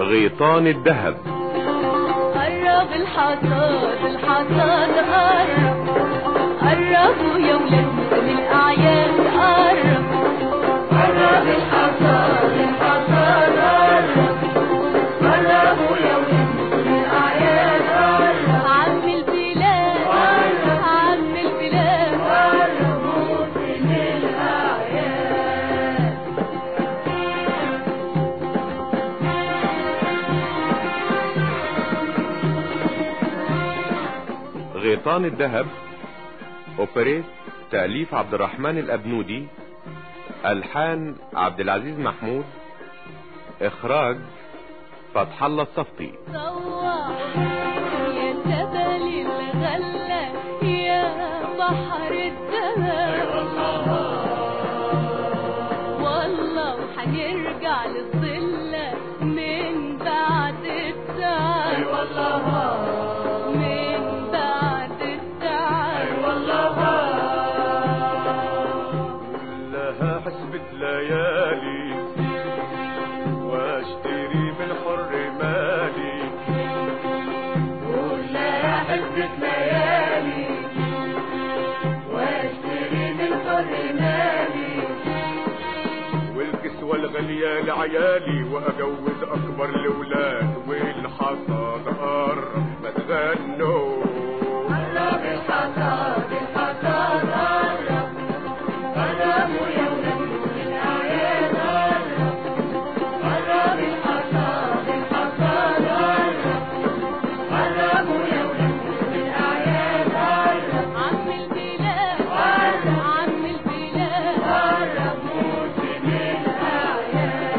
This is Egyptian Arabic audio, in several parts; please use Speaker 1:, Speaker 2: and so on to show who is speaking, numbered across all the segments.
Speaker 1: غيطان الذهب
Speaker 2: قرب الحصاد الحصاد قرب قربوا يا ولاد موسم الأعياد قرب قرب الحصاد الحصاد قرب قربوا يا ولاد موسم الأعياد قرب عم البلاد قرب عم البلاد قرب موسم الأعياد
Speaker 1: غيطان الذهب اوبريت تأليف عبد الرحمن الأبنودي ألحان عبد العزيز محمود إخراج فتح الله الصفتي
Speaker 2: صواح يا جبل الغلة يا بحر الذهب والله وحنرجع للظلة من بعد التعب من بعد التعب
Speaker 3: لها حسبة ليالي واشتري من حر مالي
Speaker 2: كلها حسبة ليالي واشتري من حر مالي
Speaker 3: والكسوة الغالية لعيالي واجوز اكبر الاولاد والحصاد قرب ما تغنوا
Speaker 2: قرب الحصاد الحصاد قرب قربوا يا ولاد نور الأعياد قرب قرب الحصاد الحصاد قرب قربوا يا ولاد نور الأعياد قرب عم البلاد قرب عم البلاد قرب موسم الأعياد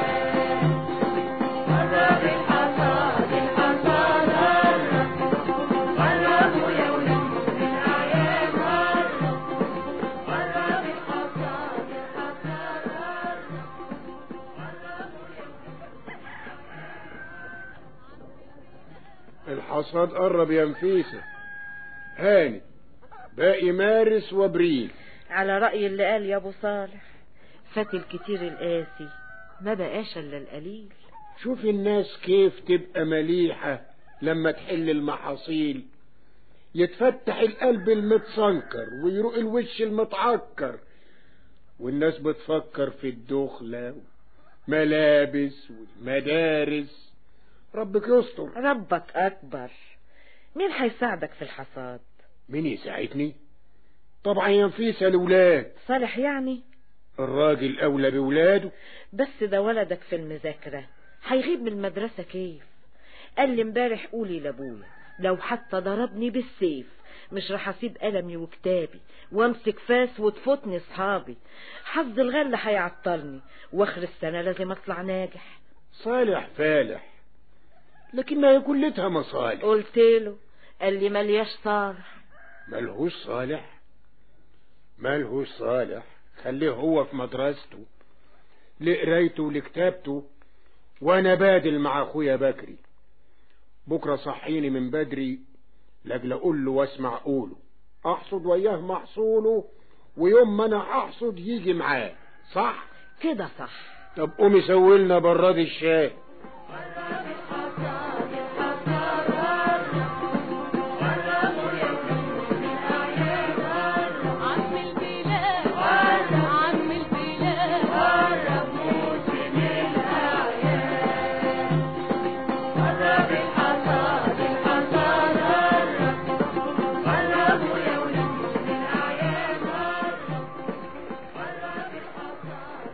Speaker 2: قرب الحصاد الحصاد قرب قربوا يا ولاد نور الأعياد قرب قرب الحصاد الحصاد قرب
Speaker 4: الحصاد قرب يا نفيسة هاني باقي مارس وابريل
Speaker 5: على رأي اللي قال يا ابو صالح فات الكتير القاسي ما بقاش الا القليل
Speaker 4: شوف الناس كيف تبقى مليحة لما تحل المحاصيل يتفتح القلب المتسنكر ويروق الوش المتعكر والناس بتفكر في الدخلة ملابس والمدارس ربك يستر
Speaker 5: ربك اكبر مين هيساعدك في الحصاد
Speaker 4: مين يساعدني طبعا يا نفيسة الولاد
Speaker 5: صالح يعني
Speaker 4: الراجل أولى بولاده
Speaker 5: بس ده ولدك في المذاكرة هيغيب من المدرسة كيف قال لي امبارح قولي لابويا لو حتى ضربني بالسيف مش راح اسيب قلمي وكتابي وامسك فاس وتفوتني صحابي حظ الغلة هيعطلني واخر السنة لازم اطلع ناجح
Speaker 4: صالح فالح لكن ما هي كلتها مصالح
Speaker 5: قلت له قال لي ملياش صالح
Speaker 4: ملهوش صالح ملهوش صالح خليه هو في مدرسته لقرايته ولكتابته وانا بادل مع اخويا بكري بكره صحيني من بدري لاجل اقول له واسمع قوله احصد وياه محصوله ويوم ما انا احصد يجي معاه صح
Speaker 5: كده صح
Speaker 4: طب قومي سوي براد الشاي
Speaker 2: عم البلاد عم البلاد قرب موسم الأعياد قرب الحصاد الحصاد قرب قربوا يا ولاد موسم الأعياد قرب قرب الحصاد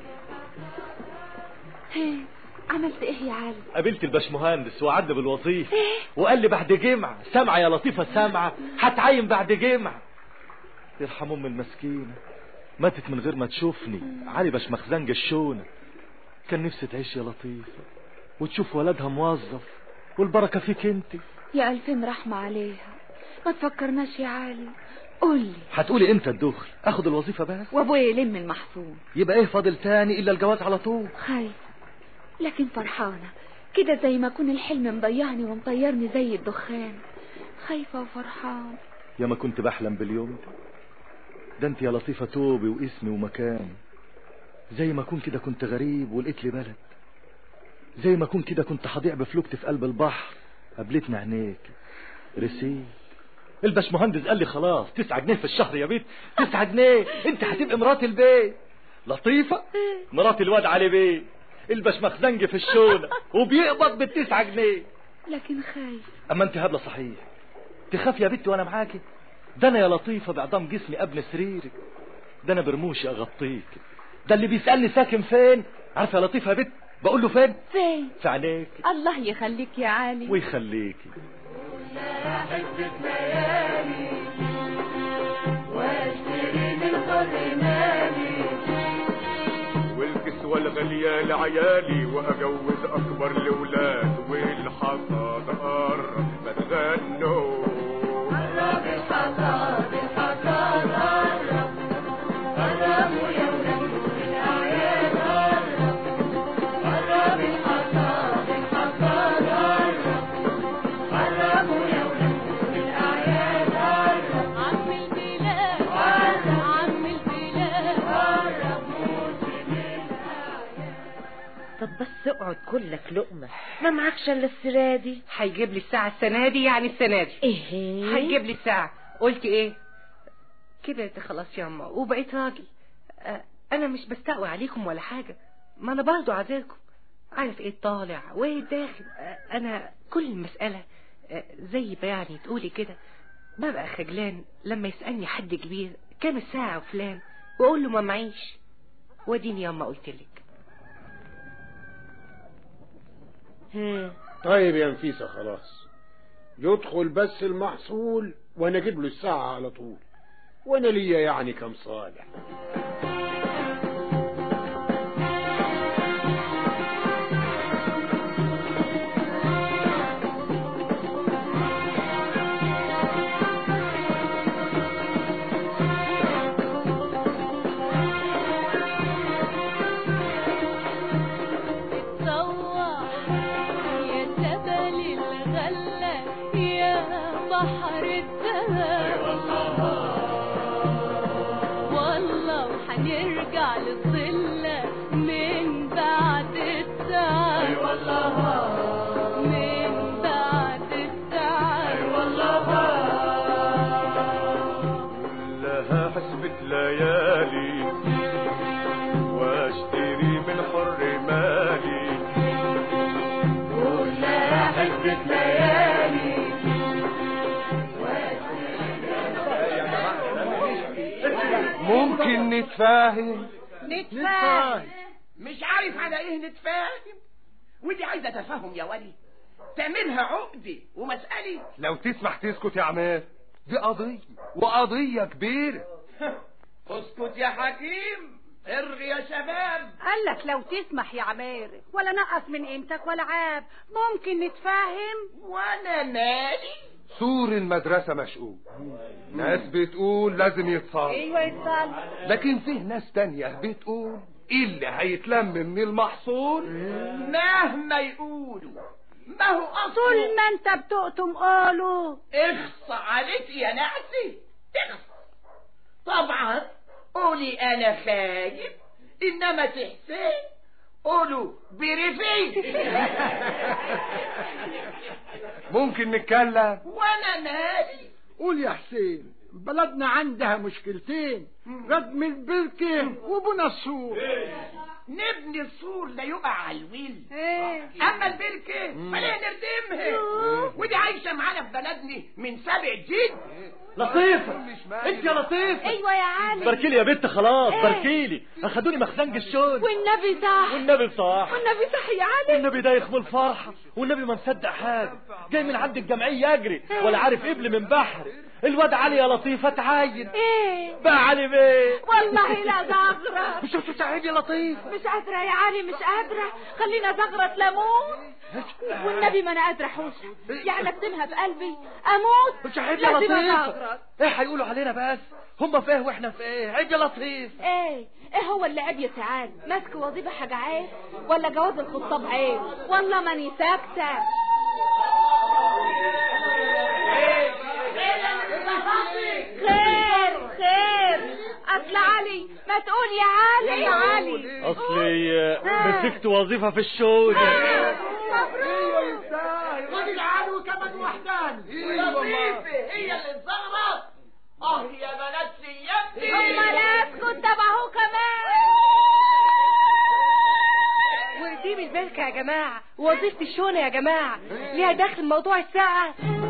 Speaker 6: هي عملت ايه يا علي
Speaker 7: قابلت الباشمهندس وعد بالوظيفة وقال لي بعد جمعة سامعة يا لطيفة سامعة هتعين بعد جمعة يرحم ام المسكينة ماتت من غير ما تشوفني علي باش مخزن جشونة كان نفسي تعيش يا لطيفة وتشوف ولدها موظف والبركة فيك انت
Speaker 6: يا ألفين رحمة عليها ما تفكرناش يا علي قولي
Speaker 7: هتقولي امتى الدخل اخد الوظيفة بس
Speaker 6: وابويا يلم المحصول
Speaker 7: يبقى ايه فاضل تاني الا الجواز على طول
Speaker 6: خايفة لكن فرحانة كده زي ما يكون الحلم مضيعني ومطيرني زي الدخان خايفة وفرحان
Speaker 7: يا ما كنت بحلم باليوم ده ده انت يا لطيفة توبي واسمي ومكاني زي ما اكون كده كنت غريب ولقيت لي بلد زي ما اكون كده كنت هضيع بفلوكتي في قلب البحر قابلتني عينيك رسيل الباشمهندس قال لي خلاص تسعة جنيه في الشهر يا بيت تسعة جنيه انت هتبقى مرات البيت لطيفة مرات الواد علي بيه الباشمخزنج في الشونة وبيقبض بالتسعة جنيه
Speaker 6: لكن خايف
Speaker 7: اما انت هبله صحيح تخاف يا بنتي وانا معاكي ده انا يا لطيفه بعظام جسمي ابن سريرك ده انا برموشي اغطيك ده اللي بيسالني ساكن فين عارفه يا لطيفه يا بنت بقول له فين
Speaker 6: فين
Speaker 7: في عينيك
Speaker 6: الله يخليك يا علي
Speaker 7: ويخليكي
Speaker 2: واشتري من حر مالي
Speaker 3: والكسوة الغالية لعيالي وأجوز أكبر الأولاد والحصاد قرب ما تغنوا
Speaker 2: قرب الحصاد الحصاد قرب قربوا يا ولاد الأعياد قرب قرب الحصاد الحصاد قرب قربوا يا ولاد الأعياد قرب عم البلاد قرب عم البلاد قرب موسم الأعياد
Speaker 5: طب بس اقعد كلك لقمة ما معكش الا السرة دي
Speaker 8: هيجيب لي الساعة السنة دي يعني السنة دي
Speaker 5: ايه
Speaker 8: هيجيب لي الساعة قلت ايه كبرت خلاص يا اما وبقيت راجل آه، انا مش بستقوى عليكم ولا حاجة ما انا برضو عذركم عارف ايه طالع وايه داخل آه، انا كل المسألة آه، زي ما يعني تقولي كده ببقى خجلان لما يسألني حد كبير كام الساعة وفلان واقول له ما معيش وديني ياما قلت لك
Speaker 5: ها
Speaker 4: طيب يا نفيسة خلاص يدخل بس المحصول وانا اجيب له الساعة على طول وانا ليا يعني كم صالح
Speaker 2: صوح يا جبل الغلة يا بحر الذهب والله وحنرجع للظلة من بعد التعب من بعد التعب
Speaker 3: كلها حسبة ليالي واشتري من حر مالي
Speaker 2: كلها حسبة ليالي
Speaker 3: ممكن نتفاهم
Speaker 9: نتفاهم مش عارف على ايه نتفاهم ودي عايزه تفاهم يا ولي تعملها عقدة ومسألة
Speaker 3: لو تسمح تسكت يا عماد دي قضية وقضية كبيرة
Speaker 9: اسكت يا حكيم ارغي يا شباب
Speaker 10: قال لك لو تسمح يا عمار ولا نقص من قيمتك ولا عاب ممكن نتفاهم
Speaker 9: وانا مالي
Speaker 3: سور المدرسة مشؤوم ناس بتقول لازم يتصال
Speaker 10: ايوه يتصل
Speaker 3: لكن فيه ناس تانية بتقول اللي هيتلم من المحصول
Speaker 9: مهما يقولوا ما هو
Speaker 10: طول
Speaker 9: اصله
Speaker 10: ما انت بتقطم قالوا
Speaker 9: اخص عليك يا نعسي اخص طبعا قولي انا خايف انما تحسين قولوا برفي
Speaker 3: ممكن نتكلم
Speaker 9: وانا مالي
Speaker 4: قول يا حسين بلدنا عندها مشكلتين ردم البركة وبنى السور
Speaker 9: نبني السور لا يقع على الويل
Speaker 10: ايه
Speaker 9: اما البركة فليه نردمها ودي عايشة معانا في بلدنا من سبع جد
Speaker 7: لطيفة انت يا لطيفة
Speaker 10: ايوه يا علي
Speaker 7: باركيلي يا بنت خلاص باركيلي اخدوني مخزنج الشون
Speaker 10: والنبي صح
Speaker 7: والنبي صح
Speaker 10: والنبي صح يا علي
Speaker 7: والنبي ده يخمل الفرحة والنبي ما مصدق حاجة جاي من عند الجمعية يجري ولا عارف قبل من بحر الواد علي يا لطيفة تعاين
Speaker 10: ايه
Speaker 7: بقى علي بيه
Speaker 10: والله لا زغرة
Speaker 7: مش شفتوا تعاين يا لطيف
Speaker 10: مش قادرة يا علي مش قادرة خلينا زغرة ليمون والنبي ما انا قادرة احوش يعني اكتمها في قلبي اموت
Speaker 7: مش عيب يا
Speaker 10: لازم
Speaker 7: لطيفة
Speaker 10: أزغرط.
Speaker 7: ايه هيقولوا علينا بس هم في ايه واحنا في ايه عيب يا لطيف
Speaker 10: ايه ايه هو اللي عيب يا سعاد ماسك وظيفة حاجة عيب ولا جواز الخطاب عيب والله ماني ساكتة خير خير اصل علي ما تقول يا علي يا علي
Speaker 7: اصلي مسكت وظيفة في الشون
Speaker 2: مبروك
Speaker 9: خد العدو كمان وحداني
Speaker 2: لطيفة
Speaker 9: هي اللي اتزغرت اه يا بنات سيادتي
Speaker 10: امال اسكت تبعه كمان
Speaker 8: ودي من ذلك يا جماعة وظيفة الشونة يا جماعة ليها دخل موضوع الساعة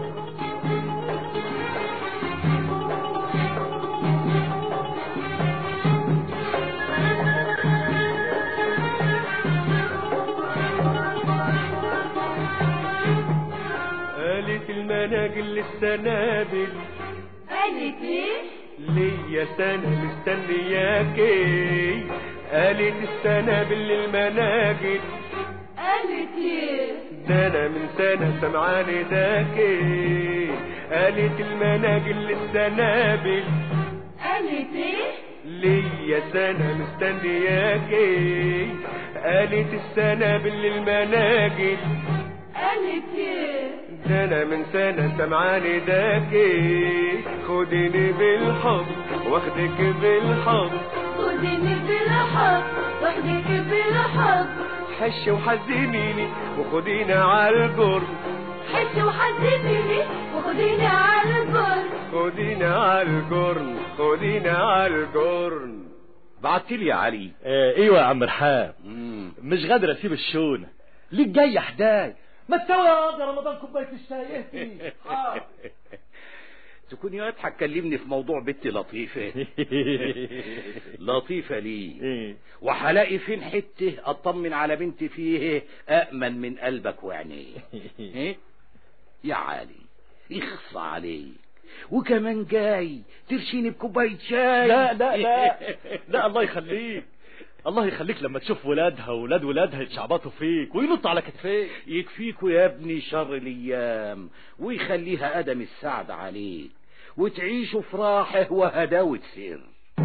Speaker 11: قالت المناجل للسنابل
Speaker 2: قالت ايه
Speaker 11: ليا سنة مستنياكي قالت السنابل للمناجل
Speaker 2: قالت ايه
Speaker 11: ده انا من سنة سمعاني داكي قالت المناجل للسنابل
Speaker 2: قالت ايه
Speaker 11: ليا سنة مستنياكي قالت السنابل للمناجل
Speaker 2: قالت ايه
Speaker 11: ده انا من سنة سمعاني داكي خديني بالحب واخدك بالحب
Speaker 2: خديني بالحب واخدك بالحب
Speaker 11: حش وحزنيني وخديني عالجرم
Speaker 2: حس وحزنيني وخديني على البر
Speaker 11: خديني عالجرم خديني عالجرم
Speaker 1: بعتلي يا علي
Speaker 7: آه ايوه يا عم رحاب مش قادر اسيب الشونه ليك جاي حداي ما تسوي يا واد يا رمضان كوبايه الشاي اهدي آه.
Speaker 12: تكون يا هتكلمني في موضوع بنتي لطيفة لطيفة ليه وهلاقي فين حتة اطمن على بنتي فيه أأمن من قلبك وعينيه إيه؟ يا علي يخص عليك وكمان جاي ترشيني بكوباية شاي
Speaker 7: لا لا لا لا الله يخليك الله يخليك لما تشوف ولادها وولاد ولادها يتشعبطوا فيك وينطوا على كتفيك
Speaker 12: يكفيكوا يا ابني شر الايام ويخليها ادم السعد عليك وتعيشوا في راحه وهداوة سر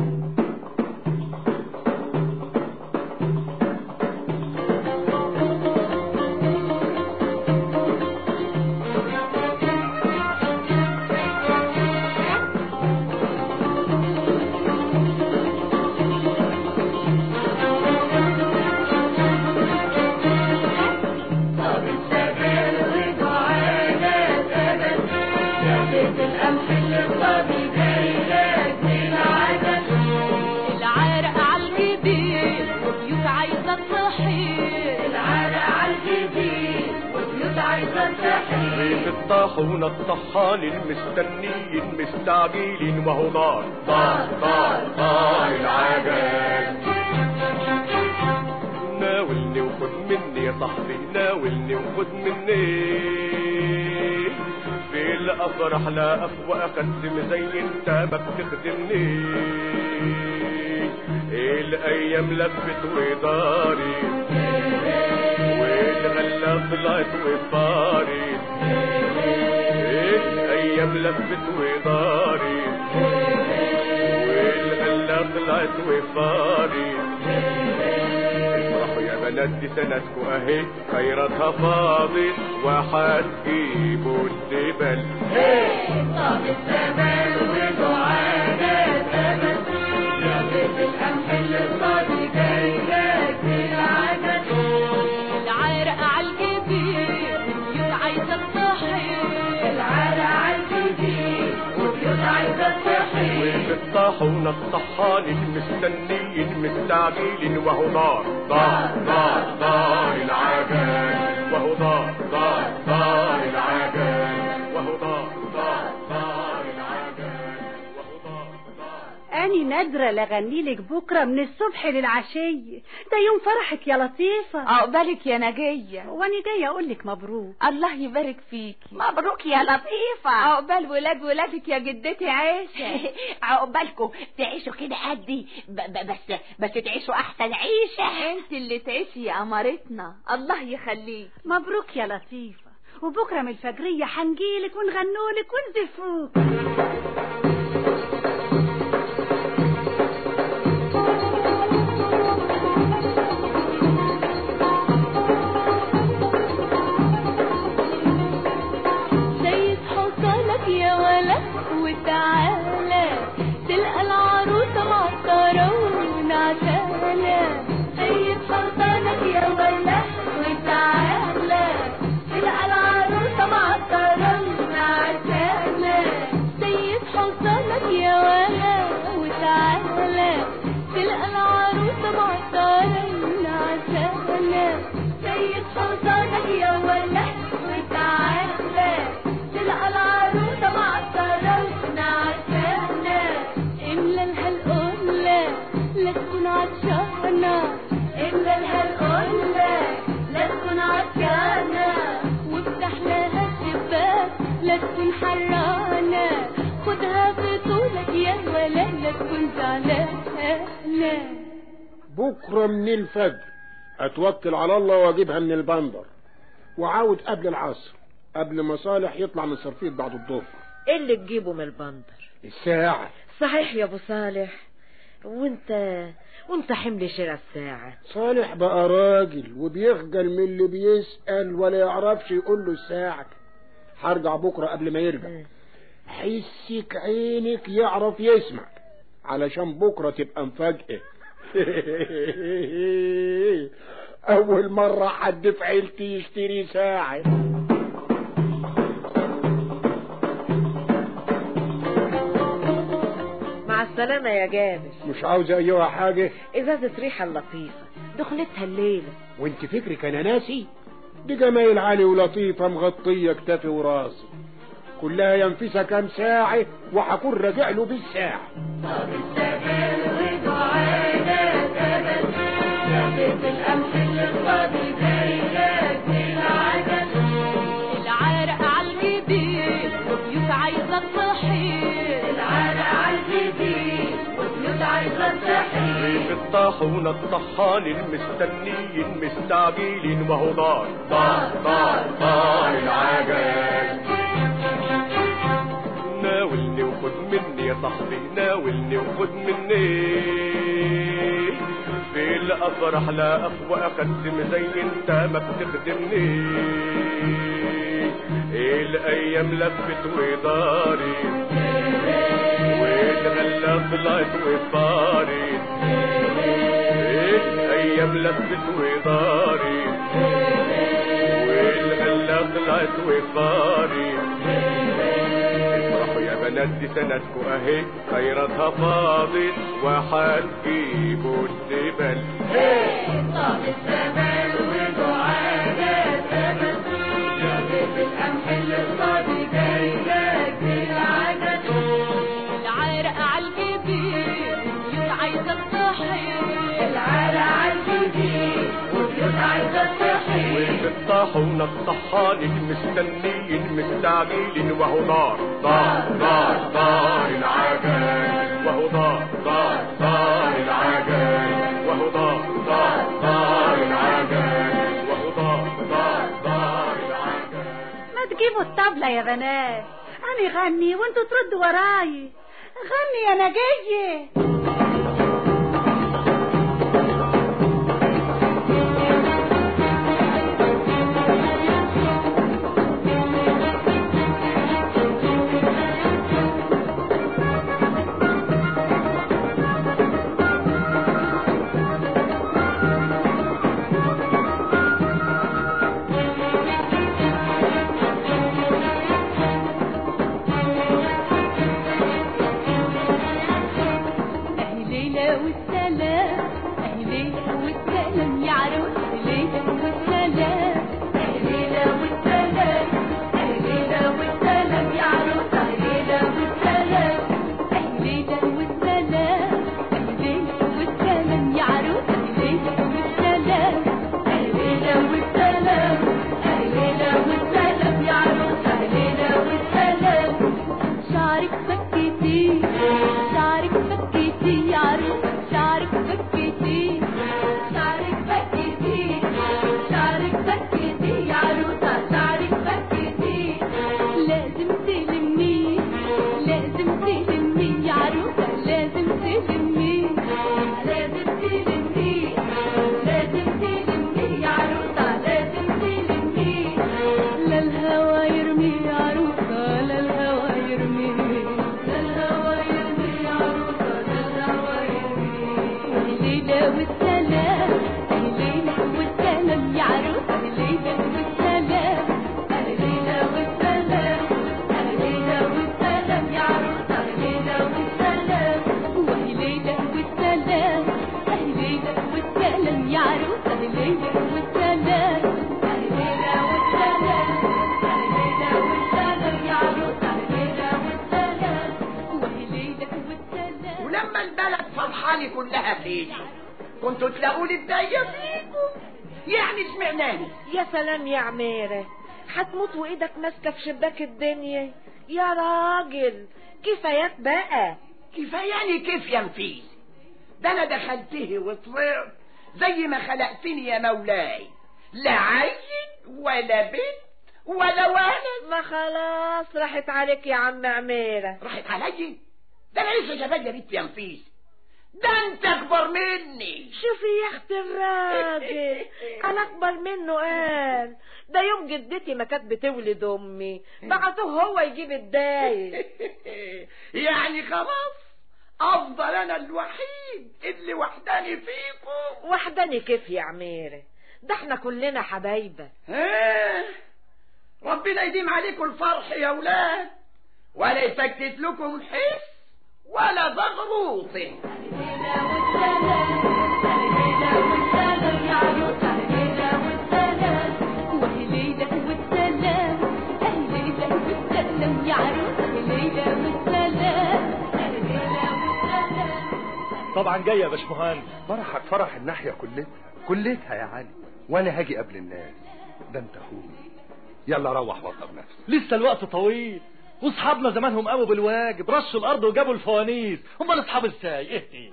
Speaker 2: طب السجال ودعانا سبب جابت القمح اللي الصبي جاي لك من عدد
Speaker 10: العرق عالجبين وبيوت عايزة تصحي
Speaker 2: العرق عالجبين وبيوت عايزة تصحي
Speaker 11: ريف الطاحونة الطحان المستنيين مستعجلين وهو دار دار دار دار العجل ناولني وخد مني يا صاحبي ناولني وخد مني في الافراح لا اخوة اقدم زي انت ما بتخدمني الايام لفت وداري والغلة طلعت وفارت الايام لفت وداري والغلة طلعت وفارت افرحوا يا بنات دي سنتكو اهي خيراتها فاضت وحتجيبوا الدبل
Speaker 2: طب السماء ودعانا سبب جابت القمح اللي الصبي جاي لك من عدد
Speaker 10: العرق عالجبين وبيوت عايزة تصحي
Speaker 2: العرق عالجبين وبيوت عايزة تصحي
Speaker 11: وفي الطاحونة الطحان المستنيين مستعجلين وهو دار دار دار دار العجل وهو دار دار دار العجل وهو دار دار دار العجل وهو دار دار
Speaker 13: أني نادرة لغني لك بكرة من الصبح للعشية ده يوم فرحك يا لطيفة
Speaker 10: عقبالك يا نجية
Speaker 13: وأنا جاية أقول لك مبروك
Speaker 10: الله يبارك فيكي
Speaker 6: مبروك يا لطيفة
Speaker 10: عقبال ولاد ولادك يا جدتي عايشة
Speaker 6: عقبالكم تعيشوا كده قدي ب- ب- بس بس تعيشوا أحسن عيشة
Speaker 10: انت اللي تعيشي يا قمرتنا الله يخليك
Speaker 13: مبروك يا لطيفة وبكرة من الفجرية هنجيلك ونغنولك ونزفوك
Speaker 2: سيد حصانك يا ولد وتعالى تلقى العروسة معطرة ونعسالة سيد حصانك يا ولد وتعالى سيد حصانك يا ولد وتعالى تلقى العروسة معطرة ونعسانة املى لها القلة لا تكون عطشانة املى لها القلة لا تكون عطشانة وافتح لها الشباك لا تكون حرانة خدها في طولك يا ولد لا تكون زعلانة
Speaker 4: بكرة من الفجر اتوكل على الله واجيبها من البندر وعاود قبل العصر قبل ما صالح يطلع من صرفية بعد الظهر
Speaker 5: ايه اللي تجيبه من البندر
Speaker 4: الساعة
Speaker 5: صحيح يا ابو صالح وانت وانت حمل شراء الساعة
Speaker 4: صالح بقى راجل وبيخجل من اللي بيسأل ولا يعرفش يقول له الساعة هرجع بكرة قبل ما يرجع حسك عينك يعرف يسمع علشان بكرة تبقى مفاجأة أول مرة حد في عيلتي يشتري ساعة
Speaker 5: مع السلامة يا جابر
Speaker 4: مش عاوزة أيها حاجة
Speaker 5: ازازة ريحة لطيفة دخلتها الليلة
Speaker 4: وانت فكرك أنا ناسي دي جمايل عالي ولطيفة مغطية كتافي وراسي كلها ينفسها كام ساعة وهكون راجع له بالساعة
Speaker 2: العرق عالجبين وبيوت عايزة تصحي العرق عالجبين وبيوت عايزة تصحي
Speaker 11: في الطاحونة الطحان المستنيين مستعجلين وهو دار دار دار دار العجل ناولني وخد مني يا صاحبي ناولني وخد مني في الافراح لا اخوة اقدم زي انت ما بتخدمني الايام لفت ودارت والغلة طلعت وصارت الايام لفت ودارت والغلة طلعت وصارت افرحوا يا بنات دي سنتكو اهي خيراتها فاضت وحتجيبوا الزبل
Speaker 2: طاب الزمان ودعانا ثبت جابت القمح اللي الصادي جاي لك بالعدد العرق عالجبين وبيوت عايزة تصحي العرق عالجبين وبيوت عايزة تصحي
Speaker 11: وفي الطاحونة الطحانين مستنيين مستعجلين وهو دار دار دار دار العجل وهو دار دار دار العجل وهو دار دار دار العجل وهو دار دار دار العجل
Speaker 13: ما تجيبوا الطبلة يا بنات أنا غني وانتوا تردوا وراي غني يا نجية
Speaker 9: يعني كلها فيني كنتوا تلاقوا لي بداية فيكم يعني سمعناني
Speaker 5: يا سلام يا عميرة هتموت وايدك ماسكة في شباك الدنيا يا راجل كفايات بقى
Speaker 9: كفاياني كيف يا نفيس ده انا دخلته وطلعت زي ما خلقتني يا مولاي لا عين ولا بنت ولا ولد
Speaker 5: ما خلاص راحت عليك يا عم عميرة
Speaker 9: راحت علي ده انا لسه شباب يا بنت يا نفيس ده انت اكبر مني
Speaker 5: شوفي يا اخت الراجل انا اكبر منه قال ده يوم جدتي ما كانت بتولد امي بعتوه هو يجيب الدايق
Speaker 9: يعني خلاص افضل انا الوحيد اللي وحداني فيكم
Speaker 5: وحداني كيف يا عميرة ده احنا كلنا حبايبة
Speaker 9: ها ربنا يديم عليكم الفرح يا ولاد ولا يسكت لكم حس ولا زغروطه
Speaker 7: طبعا جاي يا باشمهندس
Speaker 3: فرحك فرح الناحية كلتها كلتها يا علي وانا هاجي قبل الناس ده انت اخوي يلا روح وضب نفسك
Speaker 7: لسه الوقت طويل واصحابنا زمانهم قاموا بالواجب رشوا الارض وجابوا الفوانيس هم اصحاب ازاي ايه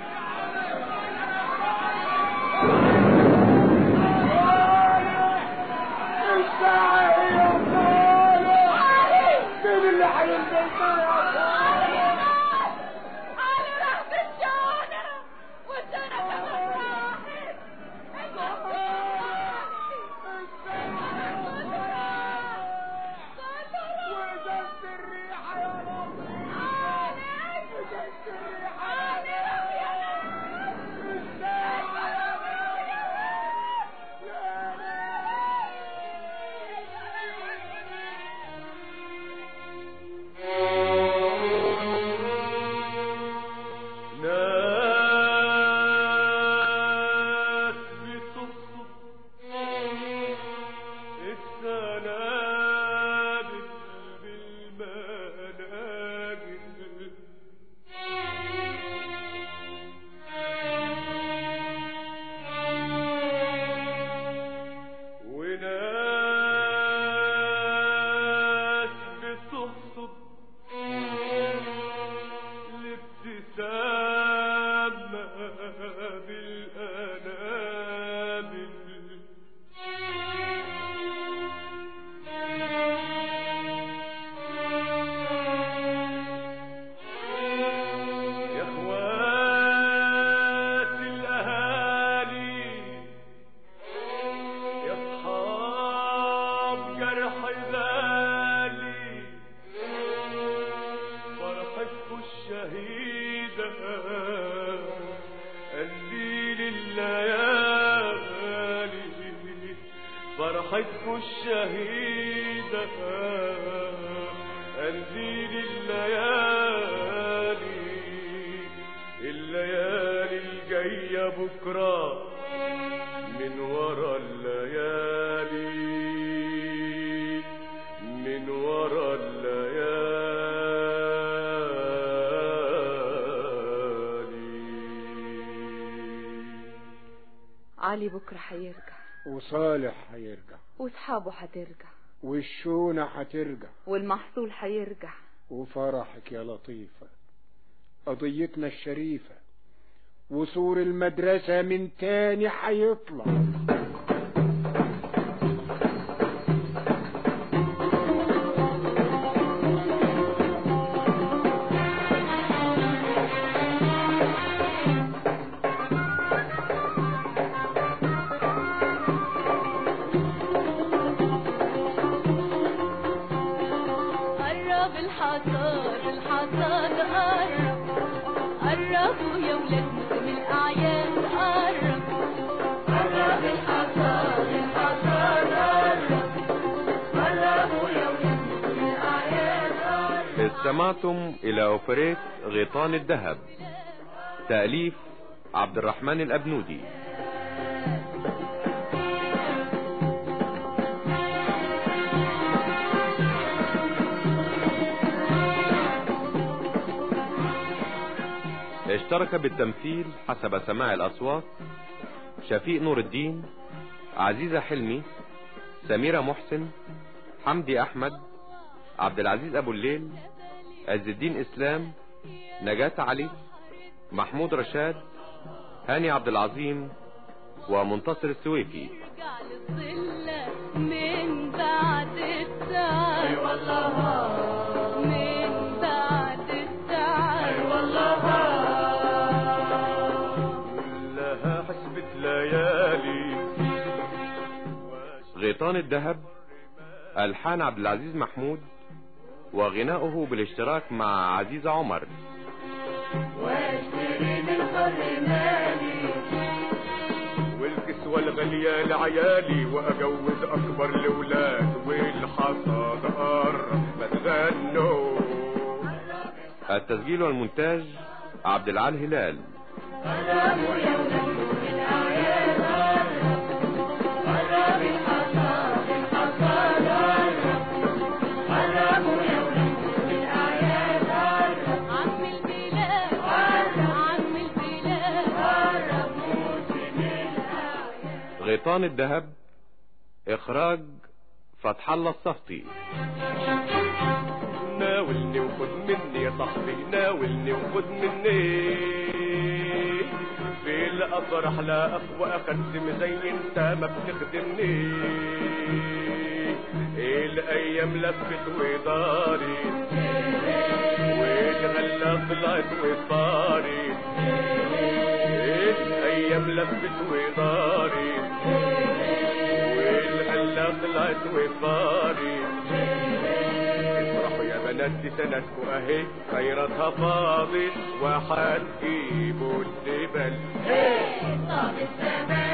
Speaker 2: مين اللي هينزل
Speaker 11: ناس بتصب السنابل بالمناجل وناس بتصب الابتسامة بالأنامل يا اخوات الاهالي يا اصحاب جرح بالي فرحتكم الشهيدة قليل الليالي فرحتكم الشهيدة قليل الليالي الليالي الجاية بكرة من ورا الليالي من ورا الليالي
Speaker 6: علي بكرة هيرجع
Speaker 4: وصالح هيرجع
Speaker 6: واصحابه هترجع
Speaker 4: والشونة هترجع
Speaker 6: والمحصول هيرجع
Speaker 4: وفرحك يا لطيفة قضيتنا الشريفة وسور المدرسة من تاني هيطلع
Speaker 2: قرب الحصاد الحصاد قرب قربوا يا ولاد موسم الأعياد قرب قرب الحصاد الحصاد قرب قربوا يا ولاد موسم الأعياد قرب
Speaker 1: استمعتم إلى أوبريت غيطان الذهب تأليف عبد الرحمن الأبنودي اشترك بالتمثيل حسب سماع الأصوات شفيق نور الدين عزيزة حلمي سميرة محسن حمدي أحمد عبد العزيز أبو الليل عز الدين إسلام نجاة علي محمود رشاد هاني عبد العظيم ومنتصر السويفي
Speaker 2: من بعد التعب
Speaker 11: أي والله
Speaker 2: من بعد التعب
Speaker 11: أي والله كلها حسبة ليالي
Speaker 1: غيطان الذهب ألحان عبد العزيز محمود وغناؤه بالاشتراك مع عزيزة عمر
Speaker 11: واشتري من حر مالي والكسوة الغالية لعيالي وأجوز أكبر الأولاد والحصاد قرب ما تغنوا
Speaker 1: التسجيل والمونتاج عبد العال هلال
Speaker 11: قربوا يا ولاد الأعياد قرب الحصاد الحصاد قرب قربوا يا ولاد الأعياد
Speaker 2: عم البلاد عم البلاد
Speaker 11: قرب موسم الأعياد
Speaker 1: غيطان الذهب إخراج فتح الله الصفتي
Speaker 11: ناولني وخد مني يا صاحبي ناولني وخد مني في الافراح لا اخ واخدم زي انت ما بتخدمني الايام لفت ودارت والغلا طلعت وصارت الايام لفت ودارت والغلا طلعت وصارت افرحوا يا بنات دي سنتكم اهي خيراتها فاضت وحتجيبوا الدبل
Speaker 2: طب الزمان